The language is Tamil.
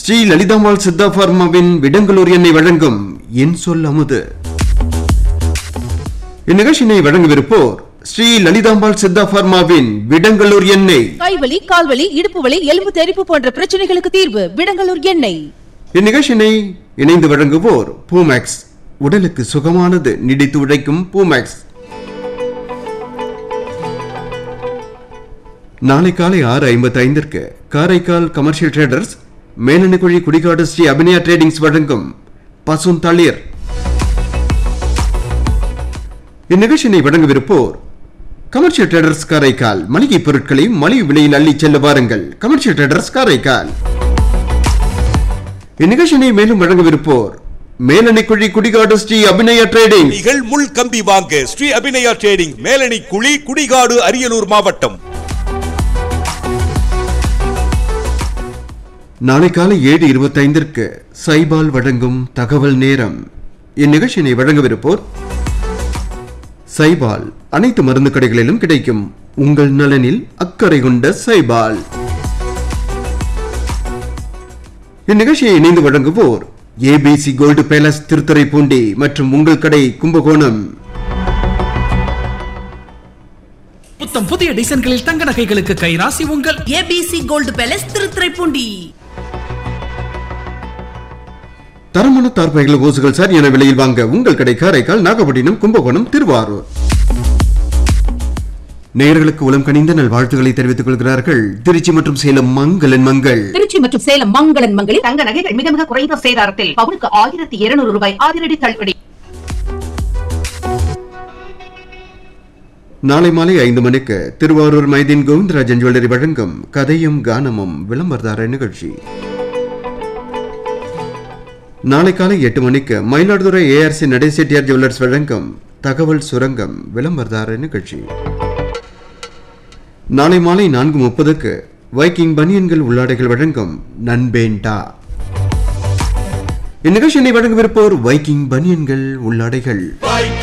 ஸ்ரீ லலிதாம்பாள் சித்தா பார்மாவின் விடங்களூர் எண்ணெய் வழங்கும் என் சொல் அமுது இந்நிகழ்ச்சியினை வழங்கவிருப்போர் ஸ்ரீ லலிதாம்பாள் சித்தா பார்மாவின் விடங்களூர் எண்ணெய் கைவலி கால்வலி இடுப்பு வலி எலும்பு தெறிப்பு போன்ற பிரச்சனைகளுக்கு தீர்வு விடங்கலூர் எண்ணெய் இந்நிகழ்ச்சியினை இணைந்து வழங்குவோர் பூமேக்ஸ் உடலுக்கு சுகமானது நீடித்து உழைக்கும் பூமேக்ஸ் நாளை காலை ஆறு ஐம்பத்தி ஐந்திற்கு Karaikal commercial traders Melanikuzhi Kudikadu Sri Abhinaya tradings வழங்கும் பசும் தளிர் இந்நிகழ்ச்சியினை வழங்கவிருப்போர் கமர்ஷியல் ட்ரேடர்ஸ் காரைக்கால் மளிகை பொருட்களை மலிவு விலையில் அள்ளிச் செல்ல வாருங்கள் கமர்ஷியல் ட்ரேடர்ஸ் காரைக்கால் இந்நிகழ்ச்சியினை மேலும் வழங்கவிருப்போர் மேலணிக்குழி குடிகாடு ஸ்ரீ அபிநயா ட்ரேடிங் நீங்கள் முள் கம்பி வாங்க ஸ்ரீ அபிநயா ட்ரேடிங் மேலணி குழி குடிகாடு அரியலூர் மாவட்டம் நாளை காலை ஏழு இருபத்தைந்திற்கு சைபால் வழங்கும் தகவல் நேரம் இந்நிகழ்ச்சியினை வழங்கவிருப்போர் சைபால் அனைத்து மருந்து கடைகளிலும் கிடைக்கும் உங்கள் நலனில் அக்கறை கொண்ட சைபால் இந்நிகழ்ச்சியை இணைந்து வழங்குவோர் ஏபிசி கோல்டு பேலஸ் திருத்துறைப்பூண்டி மற்றும் உங்கள் கடை கும்பகோணம் புத்தம் புதிய டிசைன்களில் தங்க நகைகளுக்கு கைராசி உங்கள் ஏபிசி கோல்டு பேலஸ் திருத்துறைப்பூண்டி தரமான தார்பாய்கள் ஓசுகள் சரியான விலையில் வாங்க உங்கள் கடை காரைக்கால் நாகப்பட்டினம் கும்பகோணம் திருவாரூர் நேயர்களுக்கு உளம் கனிந்த நல்வாழ்த்துக்களை தெரிவித்துக் கொள்கிறார்கள் திருச்சி மற்றும் சேலம் மங்களன் மங்கள் திருச்சி மற்றும் சேலம் மங்களன் மங்களில் தங்க நகைகள் மிக மிக குறைந்த சேதாரத்தில் பவுனுக்கு ஆயிரத்தி இருநூறு ரூபாய் அதிரடி தள்ளுபடி நாளை மாலை ஐந்து மணிக்கு திருவாரூர் மைதீன் கோவிந்தராஜன் ஜுவல்லரி வழங்கும் கதையும் கானமும் விளம்பரதார நிகழ்ச்சி நாளை காலை எட்டு மணிக்கு மயிலாடுதுறை ஏஆர்சி நடேசெட்டியார் ஜுவல்லர்ஸ் வழங்கும் தகவல் சுரங்கம் விளம்பரதார நிகழ்ச்சி நாளை மாலை நான்கு முப்பதுக்கு வைக்கிங் பனியன்கள் உள்ளாடைகள் வழங்கும் நண்பேண்டா இந்நிகழ்ச்சியினை வழங்கவிருப்போர் வைக்கிங் பனியன்கள் உள்ளாடைகள் வைக்கிங்